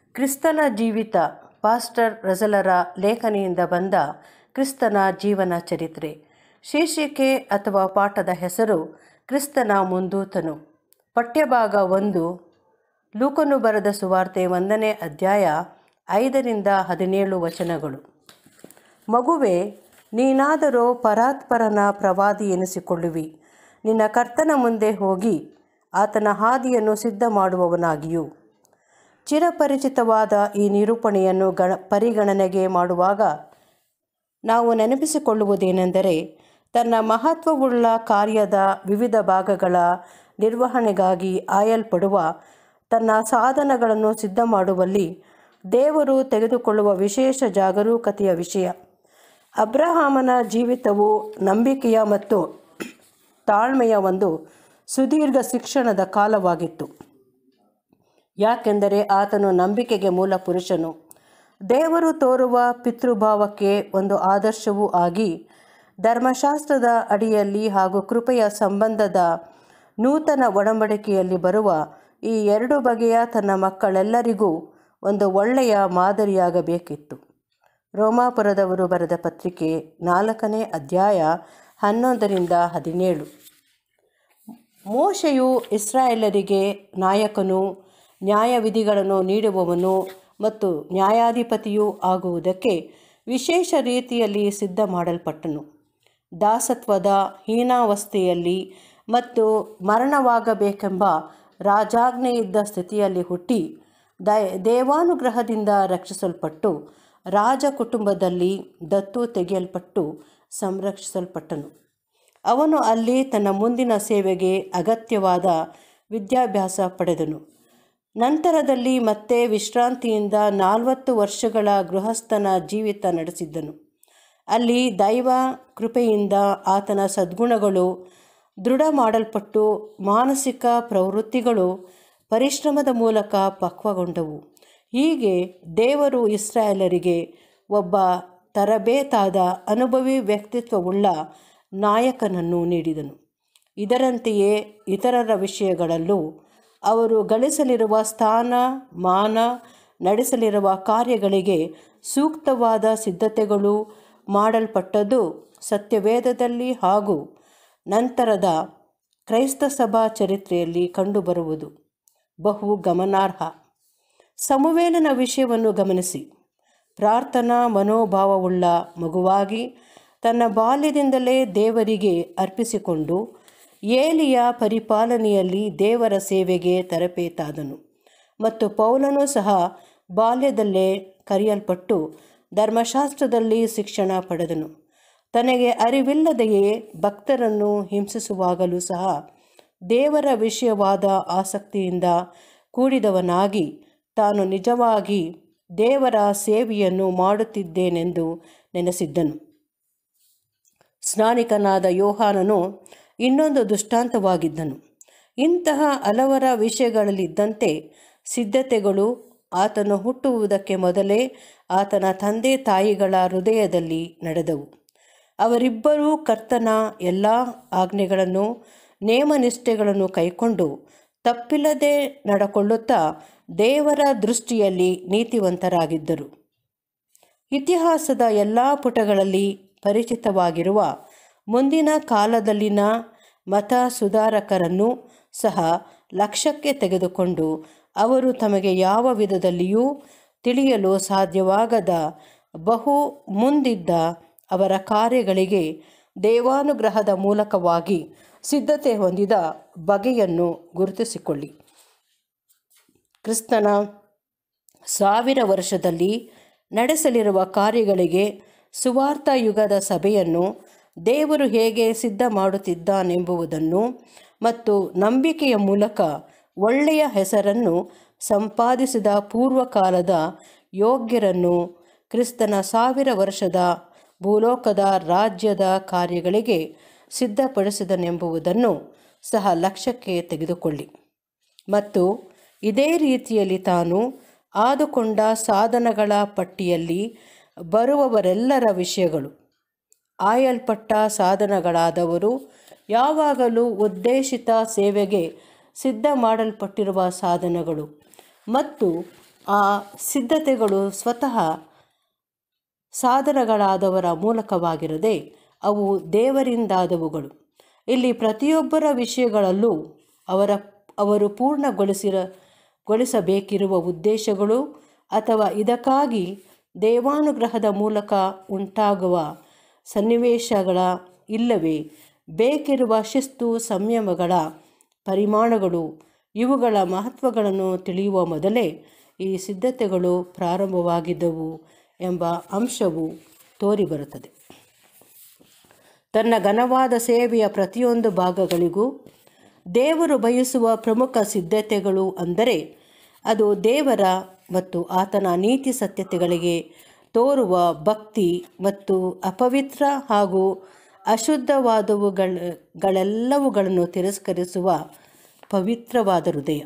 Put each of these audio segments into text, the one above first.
ಕ್ರಿಸ್ತನ ಜೀವಿತ ಪಾಸ್ಟರ್ ರಜಲರ ಲೇಖನಿಯಿಂದ ಬಂದ ಕ್ರಿಸ್ತನ ಜೀವನ ಚರಿತ್ರೆ ಶೀರ್ಷಿಕೆ ಅಥವಾ ಪಾಠದ ಹೆಸರು ಕ್ರಿಸ್ತನ ಮುಂದೂತನು ಪಠ್ಯಭಾಗ ಒಂದು ಲೂಕನು ಬರೆದ ಸುವಾರ್ತೆ ಒಂದನೇ ಅಧ್ಯಾಯ ಐದರಿಂದ ಹದಿನೇಳು ವಚನಗಳು ಮಗುವೆ ನೀನಾದರೋ ಪರಾತ್ಪರನ ಪ್ರವಾದಿ ಎನಿಸಿಕೊಳ್ಳುವಿ ನಿನ್ನ ಕರ್ತನ ಮುಂದೆ ಹೋಗಿ ಆತನ ಹಾದಿಯನ್ನು ಸಿದ್ಧ ಮಾಡುವವನಾಗಿಯೂ ಚಿರಪರಿಚಿತವಾದ ಈ ನಿರೂಪಣೆಯನ್ನು ಗಣ ಪರಿಗಣನೆಗೆ ಮಾಡುವಾಗ ನಾವು ನೆನಪಿಸಿಕೊಳ್ಳುವುದೇನೆಂದರೆ ತನ್ನ ಮಹತ್ವವುಳ್ಳ ಕಾರ್ಯದ ವಿವಿಧ ಭಾಗಗಳ ನಿರ್ವಹಣೆಗಾಗಿ ಆಯಲ್ಪಡುವ ತನ್ನ ಸಾಧನಗಳನ್ನು ಸಿದ್ಧ ಮಾಡುವಲ್ಲಿ ದೇವರು ತೆಗೆದುಕೊಳ್ಳುವ ವಿಶೇಷ ಜಾಗರೂಕತೆಯ ವಿಷಯ ಅಬ್ರಹಾಮನ ಜೀವಿತವು ನಂಬಿಕೆಯ ಮತ್ತು ತಾಳ್ಮೆಯ ಒಂದು ಸುದೀರ್ಘ ಶಿಕ್ಷಣದ ಕಾಲವಾಗಿತ್ತು ಯಾಕೆಂದರೆ ಆತನು ನಂಬಿಕೆಗೆ ಮೂಲ ಪುರುಷನು ದೇವರು ತೋರುವ ಪಿತೃಭಾವಕ್ಕೆ ಒಂದು ಆದರ್ಶವೂ ಆಗಿ ಧರ್ಮಶಾಸ್ತ್ರದ ಅಡಿಯಲ್ಲಿ ಹಾಗೂ ಕೃಪೆಯ ಸಂಬಂಧದ ನೂತನ ಒಡಂಬಡಿಕೆಯಲ್ಲಿ ಬರುವ ಈ ಎರಡು ಬಗೆಯ ತನ್ನ ಮಕ್ಕಳೆಲ್ಲರಿಗೂ ಒಂದು ಒಳ್ಳೆಯ ಮಾದರಿಯಾಗಬೇಕಿತ್ತು ರೋಮಾಪುರದವರು ಬರೆದ ಪತ್ರಿಕೆ ನಾಲ್ಕನೇ ಅಧ್ಯಾಯ ಹನ್ನೊಂದರಿಂದ ಹದಿನೇಳು ಮೋಶೆಯು ಇಸ್ರಾಯೇಲರಿಗೆ ನಾಯಕನು ನ್ಯಾಯವಿಧಿಗಳನ್ನು ನೀಡುವವನು ಮತ್ತು ನ್ಯಾಯಾಧಿಪತಿಯೂ ಆಗುವುದಕ್ಕೆ ವಿಶೇಷ ರೀತಿಯಲ್ಲಿ ಸಿದ್ಧ ಮಾಡಲ್ಪಟ್ಟನು ದಾಸತ್ವದ ಹೀನಾವಸ್ಥೆಯಲ್ಲಿ ಮತ್ತು ಮರಣವಾಗಬೇಕೆಂಬ ರಾಜಾಜ್ಞೆಯಿದ್ದ ಸ್ಥಿತಿಯಲ್ಲಿ ಹುಟ್ಟಿ ದ ದೇವಾನುಗ್ರಹದಿಂದ ರಕ್ಷಿಸಲ್ಪಟ್ಟು ರಾಜ ಕುಟುಂಬದಲ್ಲಿ ದತ್ತು ತೆಗೆಯಲ್ಪಟ್ಟು ಸಂರಕ್ಷಿಸಲ್ಪಟ್ಟನು ಅವನು ಅಲ್ಲಿ ತನ್ನ ಮುಂದಿನ ಸೇವೆಗೆ ಅಗತ್ಯವಾದ ವಿದ್ಯಾಭ್ಯಾಸ ಪಡೆದನು ನಂತರದಲ್ಲಿ ಮತ್ತೆ ವಿಶ್ರಾಂತಿಯಿಂದ ನಾಲ್ವತ್ತು ವರ್ಷಗಳ ಗೃಹಸ್ಥನ ಜೀವಿತ ನಡೆಸಿದ್ದನು ಅಲ್ಲಿ ದೈವ ಕೃಪೆಯಿಂದ ಆತನ ಸದ್ಗುಣಗಳು ದೃಢ ಮಾಡಲ್ಪಟ್ಟು ಮಾನಸಿಕ ಪ್ರವೃತ್ತಿಗಳು ಪರಿಶ್ರಮದ ಮೂಲಕ ಪಕ್ವಗೊಂಡವು ಹೀಗೆ ದೇವರು ಇಸ್ರಾಯೇಲರಿಗೆ ಒಬ್ಬ ತರಬೇತಾದ ಅನುಭವಿ ವ್ಯಕ್ತಿತ್ವವುಳ್ಳ ನಾಯಕನನ್ನು ನೀಡಿದನು ಇದರಂತೆಯೇ ಇತರರ ವಿಷಯಗಳಲ್ಲೂ ಅವರು ಗಳಿಸಲಿರುವ ಸ್ಥಾನ ಮಾನ ನಡೆಸಲಿರುವ ಕಾರ್ಯಗಳಿಗೆ ಸೂಕ್ತವಾದ ಸಿದ್ಧತೆಗಳು ಮಾಡಲ್ಪಟ್ಟದ್ದು ಸತ್ಯವೇದದಲ್ಲಿ ಹಾಗೂ ನಂತರದ ಕ್ರೈಸ್ತ ಸಭಾ ಚರಿತ್ರೆಯಲ್ಲಿ ಕಂಡುಬರುವುದು ಬಹು ಗಮನಾರ್ಹ ಸಮುವೇಲನ ವಿಷಯವನ್ನು ಗಮನಿಸಿ ಪ್ರಾರ್ಥನಾ ಮನೋಭಾವವುಳ್ಳ ಮಗುವಾಗಿ ತನ್ನ ಬಾಲ್ಯದಿಂದಲೇ ದೇವರಿಗೆ ಅರ್ಪಿಸಿಕೊಂಡು ಏಲಿಯ ಪರಿಪಾಲನೆಯಲ್ಲಿ ದೇವರ ಸೇವೆಗೆ ತರಬೇತಾದನು ಮತ್ತು ಪೌಲನು ಸಹ ಬಾಲ್ಯದಲ್ಲೇ ಕರೆಯಲ್ಪಟ್ಟು ಧರ್ಮಶಾಸ್ತ್ರದಲ್ಲಿ ಶಿಕ್ಷಣ ಪಡೆದನು ತನಗೆ ಅರಿವಿಲ್ಲದೆಯೇ ಭಕ್ತರನ್ನು ಹಿಂಸಿಸುವಾಗಲೂ ಸಹ ದೇವರ ವಿಷಯವಾದ ಆಸಕ್ತಿಯಿಂದ ಕೂಡಿದವನಾಗಿ ತಾನು ನಿಜವಾಗಿ ದೇವರ ಸೇವೆಯನ್ನು ಮಾಡುತ್ತಿದ್ದೇನೆಂದು ನೆನೆಸಿದ್ದನು ಸ್ನಾನಿಕನಾದ ಯೋಹಾನನು ಇನ್ನೊಂದು ದೃಷ್ಟಾಂತವಾಗಿದ್ದನು ಇಂತಹ ಹಲವರ ವಿಷಯಗಳಲ್ಲಿದ್ದಂತೆ ಸಿದ್ಧತೆಗಳು ಆತನು ಹುಟ್ಟುವುದಕ್ಕೆ ಮೊದಲೇ ಆತನ ತಂದೆ ತಾಯಿಗಳ ಹೃದಯದಲ್ಲಿ ನಡೆದವು ಅವರಿಬ್ಬರೂ ಕರ್ತನ ಎಲ್ಲ ಆಜ್ಞೆಗಳನ್ನು ನೇಮನಿಷ್ಠೆಗಳನ್ನು ಕೈಕೊಂಡು ತಪ್ಪಿಲ್ಲದೆ ನಡಕೊಳ್ಳುತ್ತಾ ದೇವರ ದೃಷ್ಟಿಯಲ್ಲಿ ನೀತಿವಂತರಾಗಿದ್ದರು ಇತಿಹಾಸದ ಎಲ್ಲ ಪುಟಗಳಲ್ಲಿ ಪರಿಚಿತವಾಗಿರುವ ಮುಂದಿನ ಕಾಲದಲ್ಲಿನ ಮತ ಸುಧಾರಕರನ್ನು ಸಹ ಲಕ್ಷ್ಯಕ್ಕೆ ತೆಗೆದುಕೊಂಡು ಅವರು ತಮಗೆ ಯಾವ ವಿಧದಲ್ಲಿಯೂ ತಿಳಿಯಲು ಸಾಧ್ಯವಾಗದ ಬಹು ಮುಂದಿದ್ದ ಅವರ ಕಾರ್ಯಗಳಿಗೆ ದೇವಾನುಗ್ರಹದ ಮೂಲಕವಾಗಿ ಸಿದ್ಧತೆ ಹೊಂದಿದ ಬಗೆಯನ್ನು ಗುರುತಿಸಿಕೊಳ್ಳಿ ಕ್ರಿಸ್ತನ ಸಾವಿರ ವರ್ಷದಲ್ಲಿ ನಡೆಸಲಿರುವ ಕಾರ್ಯಗಳಿಗೆ ಸುವಾರ್ಥ ಯುಗದ ಸಭೆಯನ್ನು ದೇವರು ಹೇಗೆ ಸಿದ್ಧ ಮಾಡುತ್ತಿದ್ದಾನೆಂಬುದನ್ನು ಮತ್ತು ನಂಬಿಕೆಯ ಮೂಲಕ ಒಳ್ಳೆಯ ಹೆಸರನ್ನು ಸಂಪಾದಿಸಿದ ಪೂರ್ವಕಾಲದ ಯೋಗ್ಯರನ್ನು ಕ್ರಿಸ್ತನ ಸಾವಿರ ವರ್ಷದ ಭೂಲೋಕದ ರಾಜ್ಯದ ಕಾರ್ಯಗಳಿಗೆ ಸಿದ್ಧಪಡಿಸಿದನೆಂಬುದನ್ನು ಸಹ ಲಕ್ಷ್ಯಕ್ಕೆ ತೆಗೆದುಕೊಳ್ಳಿ ಮತ್ತು ಇದೇ ರೀತಿಯಲ್ಲಿ ತಾನು ಆದುಕೊಂಡ ಸಾಧನಗಳ ಪಟ್ಟಿಯಲ್ಲಿ ಬರುವವರೆಲ್ಲರ ವಿಷಯಗಳು ಆಯಲ್ಪಟ್ಟ ಸಾಧನಗಳಾದವರು ಯಾವಾಗಲೂ ಉದ್ದೇಶಿತ ಸೇವೆಗೆ ಸಿದ್ಧ ಮಾಡಲ್ಪಟ್ಟಿರುವ ಸಾಧನಗಳು ಮತ್ತು ಆ ಸಿದ್ಧತೆಗಳು ಸ್ವತಃ ಸಾಧನಗಳಾದವರ ಮೂಲಕವಾಗಿರದೆ ಅವು ದೇವರಿಂದಾದವುಗಳು ಇಲ್ಲಿ ಪ್ರತಿಯೊಬ್ಬರ ವಿಷಯಗಳಲ್ಲೂ ಅವರ ಅವರು ಪೂರ್ಣಗೊಳಿಸಿರ ಗೊಳಿಸಬೇಕಿರುವ ಉದ್ದೇಶಗಳು ಅಥವಾ ಇದಕ್ಕಾಗಿ ದೇವಾನುಗ್ರಹದ ಮೂಲಕ ಉಂಟಾಗುವ ಸನ್ನಿವೇಶಗಳ ಇಲ್ಲವೇ ಬೇಕಿರುವ ಶಿಸ್ತು ಸಂಯಮಗಳ ಪರಿಮಾಣಗಳು ಇವುಗಳ ಮಹತ್ವಗಳನ್ನು ತಿಳಿಯುವ ಮೊದಲೇ ಈ ಸಿದ್ಧತೆಗಳು ಪ್ರಾರಂಭವಾಗಿದ್ದವು ಎಂಬ ಅಂಶವು ತೋರಿಬರುತ್ತದೆ ತನ್ನ ಘನವಾದ ಸೇವೆಯ ಪ್ರತಿಯೊಂದು ಭಾಗಗಳಿಗೂ ದೇವರು ಬಯಸುವ ಪ್ರಮುಖ ಸಿದ್ಧತೆಗಳು ಅಂದರೆ ಅದು ದೇವರ ಮತ್ತು ಆತನ ನೀತಿ ಸತ್ಯತೆಗಳಿಗೆ ತೋರುವ ಭಕ್ತಿ ಮತ್ತು ಅಪವಿತ್ರ ಹಾಗೂ ಅಶುದ್ಧವಾದವುಗಳ ಗಳೆಲ್ಲವುಗಳನ್ನು ತಿರಸ್ಕರಿಸುವ ಪವಿತ್ರವಾದ ಹೃದಯ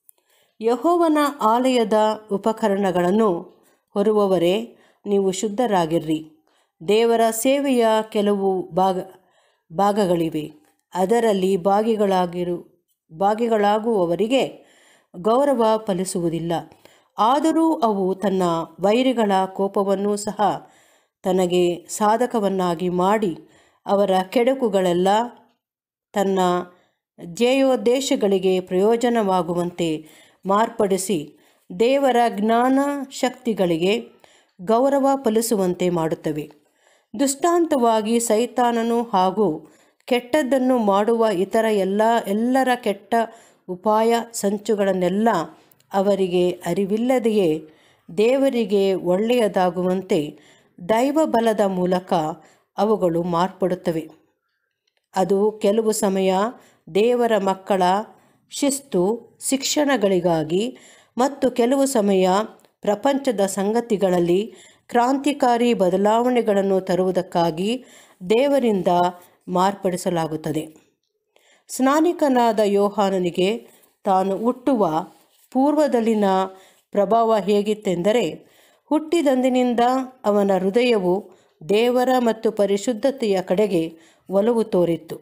ಯಹೋವನ ಆಲಯದ ಉಪಕರಣಗಳನ್ನು ಹೊರುವವರೇ ನೀವು ಶುದ್ಧರಾಗಿರ್ರಿ ದೇವರ ಸೇವೆಯ ಕೆಲವು ಭಾಗ ಭಾಗಗಳಿವೆ ಅದರಲ್ಲಿ ಭಾಗಿಗಳಾಗಿರು ಭಾಗಿಗಳಾಗುವವರಿಗೆ ಗೌರವ ಫಲಿಸುವುದಿಲ್ಲ ಆದರೂ ಅವು ತನ್ನ ವೈರಿಗಳ ಕೋಪವನ್ನು ಸಹ ತನಗೆ ಸಾಧಕವನ್ನಾಗಿ ಮಾಡಿ ಅವರ ಕೆಡುಕುಗಳೆಲ್ಲ ತನ್ನ ಧ್ಯೇಯೋದ್ದೇಶಗಳಿಗೆ ಪ್ರಯೋಜನವಾಗುವಂತೆ ಮಾರ್ಪಡಿಸಿ ದೇವರ ಜ್ಞಾನ ಶಕ್ತಿಗಳಿಗೆ ಗೌರವ ಫಲಿಸುವಂತೆ ಮಾಡುತ್ತವೆ ದುಷ್ಟಾಂತವಾಗಿ ಸೈತಾನನು ಹಾಗೂ ಕೆಟ್ಟದ್ದನ್ನು ಮಾಡುವ ಇತರ ಎಲ್ಲ ಎಲ್ಲರ ಕೆಟ್ಟ ಉಪಾಯ ಸಂಚುಗಳನ್ನೆಲ್ಲ ಅವರಿಗೆ ಅರಿವಿಲ್ಲದೆಯೇ ದೇವರಿಗೆ ಒಳ್ಳೆಯದಾಗುವಂತೆ ದೈವ ಬಲದ ಮೂಲಕ ಅವುಗಳು ಮಾರ್ಪಡುತ್ತವೆ ಅದು ಕೆಲವು ಸಮಯ ದೇವರ ಮಕ್ಕಳ ಶಿಸ್ತು ಶಿಕ್ಷಣಗಳಿಗಾಗಿ ಮತ್ತು ಕೆಲವು ಸಮಯ ಪ್ರಪಂಚದ ಸಂಗತಿಗಳಲ್ಲಿ ಕ್ರಾಂತಿಕಾರಿ ಬದಲಾವಣೆಗಳನ್ನು ತರುವುದಕ್ಕಾಗಿ ದೇವರಿಂದ ಮಾರ್ಪಡಿಸಲಾಗುತ್ತದೆ ಸ್ನಾನಿಕನಾದ ಯೋಹಾನನಿಗೆ ತಾನು ಹುಟ್ಟುವ ಪೂರ್ವದಲ್ಲಿನ ಪ್ರಭಾವ ಹೇಗಿತ್ತೆಂದರೆ ಹುಟ್ಟಿದಂದಿನಿಂದ ಅವನ ಹೃದಯವು ದೇವರ ಮತ್ತು ಪರಿಶುದ್ಧತೆಯ ಕಡೆಗೆ ಒಲವು ತೋರಿತ್ತು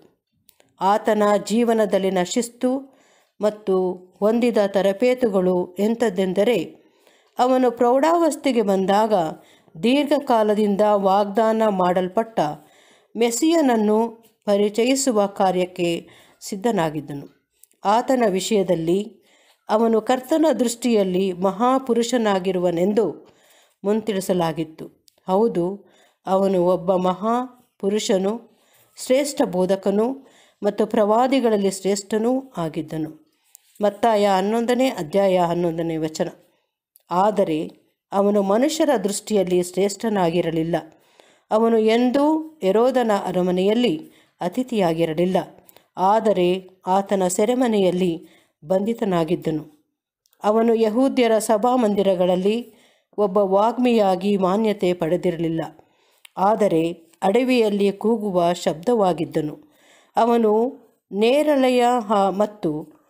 ಆತನ ಜೀವನದಲ್ಲಿನ ಶಿಸ್ತು ಮತ್ತು ಹೊಂದಿದ ತರಬೇತುಗಳು ಎಂಥದ್ದೆಂದರೆ ಅವನು ಪ್ರೌಢಾವಸ್ಥೆಗೆ ಬಂದಾಗ ದೀರ್ಘಕಾಲದಿಂದ ವಾಗ್ದಾನ ಮಾಡಲ್ಪಟ್ಟ ಮೆಸ್ಸಿಯನನ್ನು ಪರಿಚಯಿಸುವ ಕಾರ್ಯಕ್ಕೆ ಸಿದ್ಧನಾಗಿದ್ದನು ಆತನ ವಿಷಯದಲ್ಲಿ ಅವನು ಕರ್ತನ ದೃಷ್ಟಿಯಲ್ಲಿ ಮಹಾಪುರುಷನಾಗಿರುವನೆಂದು ಮುಂತಿಳಿಸಲಾಗಿತ್ತು ಹೌದು ಅವನು ಒಬ್ಬ ಮಹಾ ಪುರುಷನು ಶ್ರೇಷ್ಠ ಬೋಧಕನು ಮತ್ತು ಪ್ರವಾದಿಗಳಲ್ಲಿ ಶ್ರೇಷ್ಠನೂ ಆಗಿದ್ದನು ಮತ್ತಾಯ ಹನ್ನೊಂದನೇ ಅಧ್ಯಾಯ ಹನ್ನೊಂದನೇ ವಚನ ಆದರೆ ಅವನು ಮನುಷ್ಯರ ದೃಷ್ಟಿಯಲ್ಲಿ ಶ್ರೇಷ್ಠನಾಗಿರಲಿಲ್ಲ ಅವನು ಎಂದೂ ಎರೋದನ ಅರಮನೆಯಲ್ಲಿ ಅತಿಥಿಯಾಗಿರಲಿಲ್ಲ ಆದರೆ ಆತನ ಸೆರೆಮನೆಯಲ್ಲಿ ಬಂಧಿತನಾಗಿದ್ದನು ಅವನು ಯಹೂದ್ಯರ ಸಭಾಮಂದಿರಗಳಲ್ಲಿ ಒಬ್ಬ ವಾಗ್ಮಿಯಾಗಿ ಮಾನ್ಯತೆ ಪಡೆದಿರಲಿಲ್ಲ ಆದರೆ ಅಡವಿಯಲ್ಲಿ ಕೂಗುವ ಶಬ್ದವಾಗಿದ್ದನು ಅವನು ನೇರಳೆಯ ಹ- ಮತ್ತು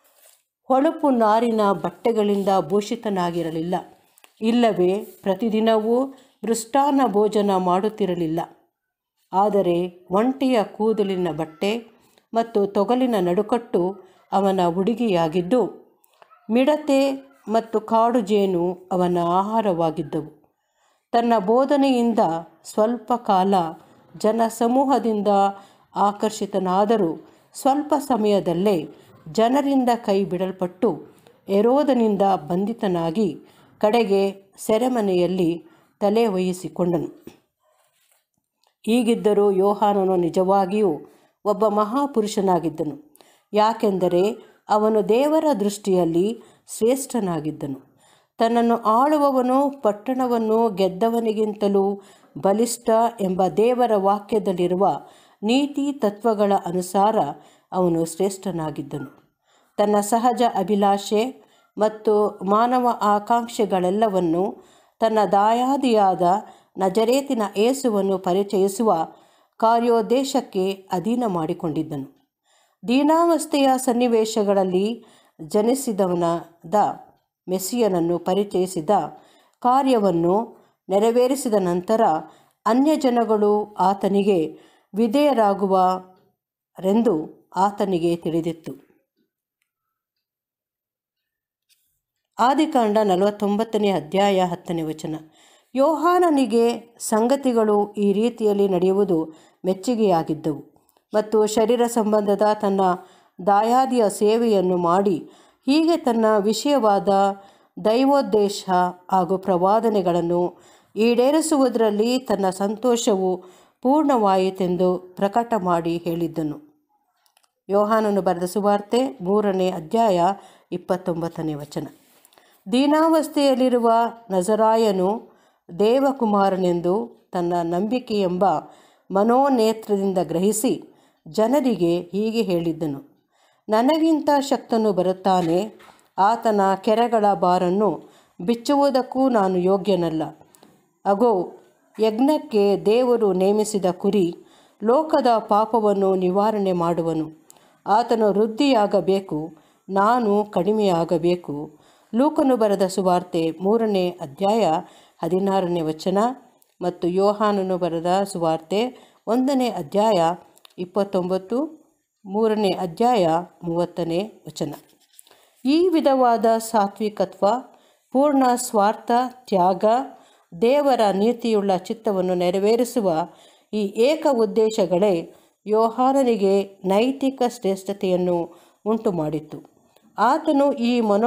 ಹೊಳಪು ನಾರಿನ ಬಟ್ಟೆಗಳಿಂದ ಭೂಷಿತನಾಗಿರಲಿಲ್ಲ ಇಲ್ಲವೇ ಪ್ರತಿದಿನವೂ ಮೃಷ್ಟಾನ್ನ ಭೋಜನ ಮಾಡುತ್ತಿರಲಿಲ್ಲ ಆದರೆ ಒಂಟೆಯ ಕೂದಲಿನ ಬಟ್ಟೆ ಮತ್ತು ತೊಗಲಿನ ನಡುಕಟ್ಟು ಅವನ ಉಡುಗೆಯಾಗಿದ್ದು ಮಿಡತೆ ಮತ್ತು ಕಾಡು ಜೇನು ಅವನ ಆಹಾರವಾಗಿದ್ದವು ತನ್ನ ಬೋಧನೆಯಿಂದ ಸ್ವಲ್ಪ ಕಾಲ ಜನ ಸಮೂಹದಿಂದ ಆಕರ್ಷಿತನಾದರೂ ಸ್ವಲ್ಪ ಸಮಯದಲ್ಲೇ ಜನರಿಂದ ಕೈ ಬಿಡಲ್ಪಟ್ಟು ಎರೋದನಿಂದ ಬಂಧಿತನಾಗಿ ಕಡೆಗೆ ಸೆರೆಮನೆಯಲ್ಲಿ ತಲೆ ವಹಿಸಿಕೊಂಡನು ಹೀಗಿದ್ದರೂ ಯೋಹಾನನು ನಿಜವಾಗಿಯೂ ಒಬ್ಬ ಮಹಾಪುರುಷನಾಗಿದ್ದನು ಯಾಕೆಂದರೆ ಅವನು ದೇವರ ದೃಷ್ಟಿಯಲ್ಲಿ ಶ್ರೇಷ್ಠನಾಗಿದ್ದನು ತನ್ನನ್ನು ಆಳುವವನು ಪಟ್ಟಣವನ್ನು ಗೆದ್ದವನಿಗಿಂತಲೂ ಬಲಿಷ್ಠ ಎಂಬ ದೇವರ ವಾಕ್ಯದಲ್ಲಿರುವ ನೀತಿ ತತ್ವಗಳ ಅನುಸಾರ ಅವನು ಶ್ರೇಷ್ಠನಾಗಿದ್ದನು ತನ್ನ ಸಹಜ ಅಭಿಲಾಷೆ ಮತ್ತು ಮಾನವ ಆಕಾಂಕ್ಷೆಗಳೆಲ್ಲವನ್ನು ತನ್ನ ದಾಯಾದಿಯಾದ ನಜರೇತಿನ ಏಸುವನ್ನು ಪರಿಚಯಿಸುವ ಕಾರ್ಯೋದ್ದೇಶಕ್ಕೆ ಅಧೀನ ಮಾಡಿಕೊಂಡಿದ್ದನು ದೀನಾವಸ್ಥೆಯ ಸನ್ನಿವೇಶಗಳಲ್ಲಿ ಜನಿಸಿದವನಾದ ಮೆಸ್ಸಿಯನನ್ನು ಪರಿಚಯಿಸಿದ ಕಾರ್ಯವನ್ನು ನೆರವೇರಿಸಿದ ನಂತರ ಅನ್ಯಜನಗಳು ಆತನಿಗೆ ವಿಧೇಯರಾಗುವರೆಂದು ಆತನಿಗೆ ತಿಳಿದಿತ್ತು ಆದಿಕಾಂಡ ನಲವತ್ತೊಂಬತ್ತನೇ ಅಧ್ಯಾಯ ಹತ್ತನೇ ವಚನ ಯೋಹಾನನಿಗೆ ಸಂಗತಿಗಳು ಈ ರೀತಿಯಲ್ಲಿ ನಡೆಯುವುದು ಮೆಚ್ಚುಗೆಯಾಗಿದ್ದವು ಮತ್ತು ಶರೀರ ಸಂಬಂಧದ ತನ್ನ ದಾಯಾದಿಯ ಸೇವೆಯನ್ನು ಮಾಡಿ ಹೀಗೆ ತನ್ನ ವಿಷಯವಾದ ದೈವೋದ್ದೇಶ ಹಾಗೂ ಪ್ರವಾದನೆಗಳನ್ನು ಈಡೇರಿಸುವುದರಲ್ಲಿ ತನ್ನ ಸಂತೋಷವು ಪೂರ್ಣವಾಯಿತೆಂದು ಪ್ರಕಟ ಮಾಡಿ ಹೇಳಿದ್ದನು ಯೋಹಾನನು ಬರೆದ ಸುವಾರ್ತೆ ಮೂರನೇ ಅಧ್ಯಾಯ ಇಪ್ಪತ್ತೊಂಬತ್ತನೇ ವಚನ ದೀನಾವಸ್ಥೆಯಲ್ಲಿರುವ ನಜರಾಯನು ದೇವಕುಮಾರನೆಂದು ತನ್ನ ನಂಬಿಕೆ ಎಂಬ ಮನೋನೇತ್ರದಿಂದ ಗ್ರಹಿಸಿ ಜನರಿಗೆ ಹೀಗೆ ಹೇಳಿದ್ದನು ನನಗಿಂತ ಶಕ್ತನು ಬರುತ್ತಾನೆ ಆತನ ಕೆರೆಗಳ ಬಾರನ್ನು ಬಿಚ್ಚುವುದಕ್ಕೂ ನಾನು ಯೋಗ್ಯನಲ್ಲ ಅಗೋ ಯಜ್ಞಕ್ಕೆ ದೇವರು ನೇಮಿಸಿದ ಕುರಿ ಲೋಕದ ಪಾಪವನ್ನು ನಿವಾರಣೆ ಮಾಡುವನು ಆತನು ವೃದ್ಧಿಯಾಗಬೇಕು ನಾನು ಕಡಿಮೆಯಾಗಬೇಕು ಲೂಕನು ಬರೆದ ಸುವಾರ್ತೆ ಮೂರನೇ ಅಧ್ಯಾಯ ಹದಿನಾರನೇ ವಚನ ಮತ್ತು ಯೋಹಾನನು ಬರೆದ ಸುವಾರ್ತೆ ಒಂದನೇ ಅಧ್ಯಾಯ ಇಪ್ಪತ್ತೊಂಬತ್ತು ಮೂರನೇ ಅಧ್ಯಾಯ ಮೂವತ್ತನೇ ವಚನ ಈ ವಿಧವಾದ ಸಾತ್ವಿಕತ್ವ ಪೂರ್ಣ ಸ್ವಾರ್ಥ ತ್ಯಾಗ ದೇವರ ನೀತಿಯುಳ್ಳ ಚಿತ್ತವನ್ನು ನೆರವೇರಿಸುವ ಈ ಏಕ ಉದ್ದೇಶಗಳೇ ಯೋಹಾನನಿಗೆ ನೈತಿಕ ಶ್ರೇಷ್ಠತೆಯನ್ನು ಉಂಟು ಮಾಡಿತ್ತು ಆತನು ಈ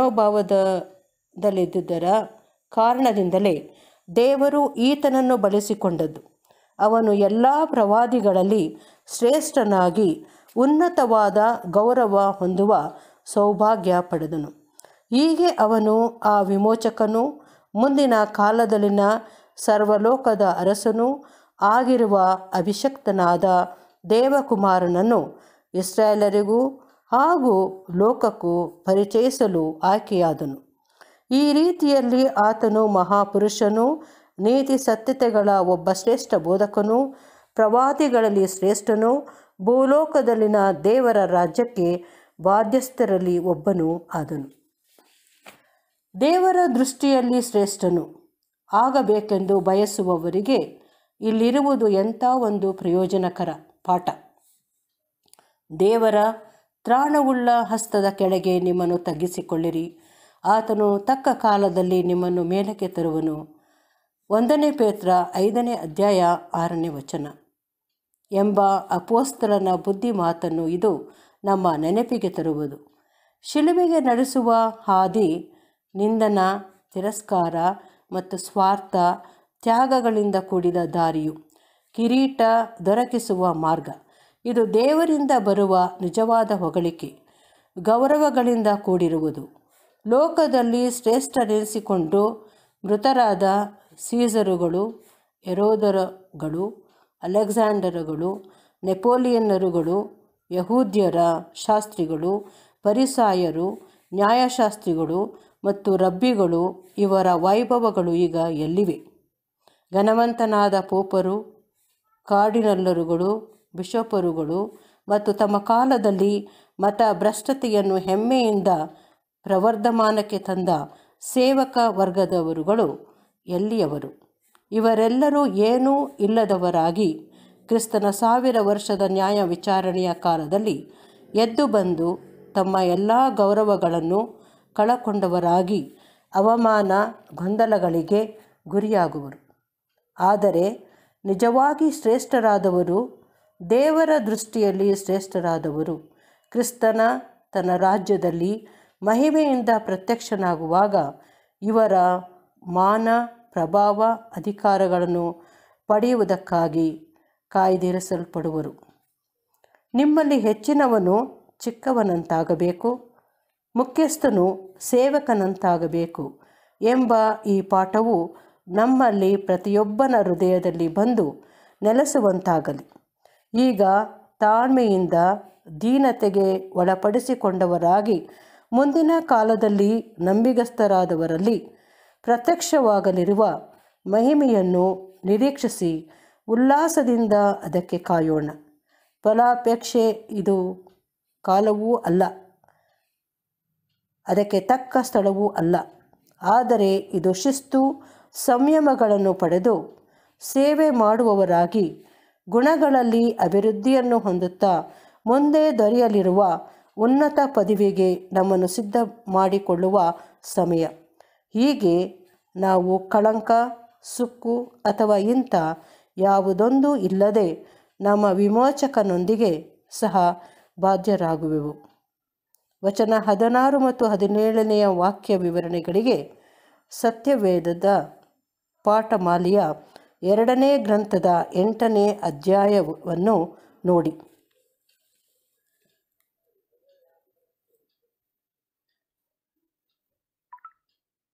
ಮನೋಭಾವದಲ್ಲಿದ್ದುದರ ಕಾರಣದಿಂದಲೇ ದೇವರು ಈತನನ್ನು ಬಳಸಿಕೊಂಡದ್ದು ಅವನು ಎಲ್ಲ ಪ್ರವಾದಿಗಳಲ್ಲಿ ಶ್ರೇಷ್ಠನಾಗಿ ಉನ್ನತವಾದ ಗೌರವ ಹೊಂದುವ ಸೌಭಾಗ್ಯ ಪಡೆದನು ಹೀಗೆ ಅವನು ಆ ವಿಮೋಚಕನು ಮುಂದಿನ ಕಾಲದಲ್ಲಿನ ಸರ್ವಲೋಕದ ಅರಸನೂ ಆಗಿರುವ ಅಭಿಷಕ್ತನಾದ ದೇವಕುಮಾರನನ್ನು ಇಸ್ರಾಯೇಲರಿಗೂ ಹಾಗೂ ಲೋಕಕ್ಕೂ ಪರಿಚಯಿಸಲು ಆಯ್ಕೆಯಾದನು ಈ ರೀತಿಯಲ್ಲಿ ಆತನು ಮಹಾಪುರುಷನು ನೀತಿ ಸತ್ಯತೆಗಳ ಒಬ್ಬ ಶ್ರೇಷ್ಠ ಬೋಧಕನು ಪ್ರವಾದಿಗಳಲ್ಲಿ ಶ್ರೇಷ್ಠನು ಭೂಲೋಕದಲ್ಲಿನ ದೇವರ ರಾಜ್ಯಕ್ಕೆ ಬಾಧ್ಯಸ್ಥರಲ್ಲಿ ಒಬ್ಬನು ಆದನು ದೇವರ ದೃಷ್ಟಿಯಲ್ಲಿ ಶ್ರೇಷ್ಠನು ಆಗಬೇಕೆಂದು ಬಯಸುವವರಿಗೆ ಇಲ್ಲಿರುವುದು ಎಂಥ ಒಂದು ಪ್ರಯೋಜನಕರ ಪಾಠ ದೇವರ ತ್ರಾಣವುಳ್ಳ ಹಸ್ತದ ಕೆಳಗೆ ನಿಮ್ಮನ್ನು ತಗ್ಗಿಸಿಕೊಳ್ಳಿರಿ ಆತನು ತಕ್ಕ ಕಾಲದಲ್ಲಿ ನಿಮ್ಮನ್ನು ಮೇಲಕ್ಕೆ ತರುವನು ಒಂದನೇ ಪೇತ್ರ ಐದನೇ ಅಧ್ಯಾಯ ಆರನೇ ವಚನ ಎಂಬ ಅಪೋಸ್ತಲನ ಬುದ್ಧಿ ಮಾತನ್ನು ಇದು ನಮ್ಮ ನೆನಪಿಗೆ ತರುವುದು ಶಿಲುಬೆಗೆ ನಡೆಸುವ ಹಾದಿ ನಿಂದನ ತಿರಸ್ಕಾರ ಮತ್ತು ಸ್ವಾರ್ಥ ತ್ಯಾಗಗಳಿಂದ ಕೂಡಿದ ದಾರಿಯು ಕಿರೀಟ ದೊರಕಿಸುವ ಮಾರ್ಗ ಇದು ದೇವರಿಂದ ಬರುವ ನಿಜವಾದ ಹೊಗಳಿಕೆ ಗೌರವಗಳಿಂದ ಕೂಡಿರುವುದು ಲೋಕದಲ್ಲಿ ಶ್ರೇಷ್ಠರೆನಿಸಿಕೊಂಡು ಮೃತರಾದ ಸೀಸರುಗಳು ಎರೋದರಗಳು ಅಲೆಕ್ಸಾಂಡರುಗಳು ನೆಪೋಲಿಯನ್ನರುಗಳು ಯಹೂದ್ಯರ ಶಾಸ್ತ್ರಿಗಳು ಪರಿಸಾಯರು ನ್ಯಾಯಶಾಸ್ತ್ರಿಗಳು ಮತ್ತು ರಬ್ಬಿಗಳು ಇವರ ವೈಭವಗಳು ಈಗ ಎಲ್ಲಿವೆ ಘನವಂತನಾದ ಪೋಪರು ಕಾರ್ಡಿನಲ್ಲರುಗಳು ಬಿಷಪರುಗಳು ಮತ್ತು ತಮ್ಮ ಕಾಲದಲ್ಲಿ ಮತ ಭ್ರಷ್ಟತೆಯನ್ನು ಹೆಮ್ಮೆಯಿಂದ ಪ್ರವರ್ಧಮಾನಕ್ಕೆ ತಂದ ಸೇವಕ ವರ್ಗದವರುಗಳು ಎಲ್ಲಿಯವರು ಇವರೆಲ್ಲರೂ ಏನೂ ಇಲ್ಲದವರಾಗಿ ಕ್ರಿಸ್ತನ ಸಾವಿರ ವರ್ಷದ ನ್ಯಾಯ ವಿಚಾರಣೆಯ ಕಾಲದಲ್ಲಿ ಎದ್ದು ಬಂದು ತಮ್ಮ ಎಲ್ಲ ಗೌರವಗಳನ್ನು ಕಳಕೊಂಡವರಾಗಿ ಅವಮಾನ ಗೊಂದಲಗಳಿಗೆ ಗುರಿಯಾಗುವರು ಆದರೆ ನಿಜವಾಗಿ ಶ್ರೇಷ್ಠರಾದವರು ದೇವರ ದೃಷ್ಟಿಯಲ್ಲಿ ಶ್ರೇಷ್ಠರಾದವರು ಕ್ರಿಸ್ತನ ತನ್ನ ರಾಜ್ಯದಲ್ಲಿ ಮಹಿಮೆಯಿಂದ ಪ್ರತ್ಯಕ್ಷನಾಗುವಾಗ ಇವರ ಮಾನ ಪ್ರಭಾವ ಅಧಿಕಾರಗಳನ್ನು ಪಡೆಯುವುದಕ್ಕಾಗಿ ಕಾಯ್ದಿರಿಸಲ್ಪಡುವರು ನಿಮ್ಮಲ್ಲಿ ಹೆಚ್ಚಿನವನು ಚಿಕ್ಕವನಂತಾಗಬೇಕು ಮುಖ್ಯಸ್ಥನು ಸೇವಕನಂತಾಗಬೇಕು ಎಂಬ ಈ ಪಾಠವು ನಮ್ಮಲ್ಲಿ ಪ್ರತಿಯೊಬ್ಬನ ಹೃದಯದಲ್ಲಿ ಬಂದು ನೆಲೆಸುವಂತಾಗಲಿ ಈಗ ತಾಳ್ಮೆಯಿಂದ ದೀನತೆಗೆ ಒಳಪಡಿಸಿಕೊಂಡವರಾಗಿ ಮುಂದಿನ ಕಾಲದಲ್ಲಿ ನಂಬಿಗಸ್ತರಾದವರಲ್ಲಿ ಪ್ರತ್ಯಕ್ಷವಾಗಲಿರುವ ಮಹಿಮೆಯನ್ನು ನಿರೀಕ್ಷಿಸಿ ಉಲ್ಲಾಸದಿಂದ ಅದಕ್ಕೆ ಕಾಯೋಣ ಫಲಾಪೇಕ್ಷೆ ಇದು ಕಾಲವೂ ಅಲ್ಲ ಅದಕ್ಕೆ ತಕ್ಕ ಸ್ಥಳವೂ ಅಲ್ಲ ಆದರೆ ಇದು ಶಿಸ್ತು ಸಂಯಮಗಳನ್ನು ಪಡೆದು ಸೇವೆ ಮಾಡುವವರಾಗಿ ಗುಣಗಳಲ್ಲಿ ಅಭಿವೃದ್ಧಿಯನ್ನು ಹೊಂದುತ್ತಾ ಮುಂದೆ ದೊರೆಯಲಿರುವ ಉನ್ನತ ಪದವಿಗೆ ನಮ್ಮನ್ನು ಸಿದ್ಧ ಮಾಡಿಕೊಳ್ಳುವ ಸಮಯ ಹೀಗೆ ನಾವು ಕಳಂಕ ಸುಕ್ಕು ಅಥವಾ ಇಂಥ ಯಾವುದೊಂದು ಇಲ್ಲದೆ ನಮ್ಮ ವಿಮೋಚಕನೊಂದಿಗೆ ಸಹ ಬಾಧ್ಯರಾಗುವೆವು ವಚನ ಹದಿನಾರು ಮತ್ತು ಹದಿನೇಳನೆಯ ವಾಕ್ಯ ವಿವರಣೆಗಳಿಗೆ ಸತ್ಯವೇದದ ಪಾಠಮಾಲೆಯ ಎರಡನೇ ಗ್ರಂಥದ ಎಂಟನೇ ಅಧ್ಯಾಯವನ್ನು ನೋಡಿ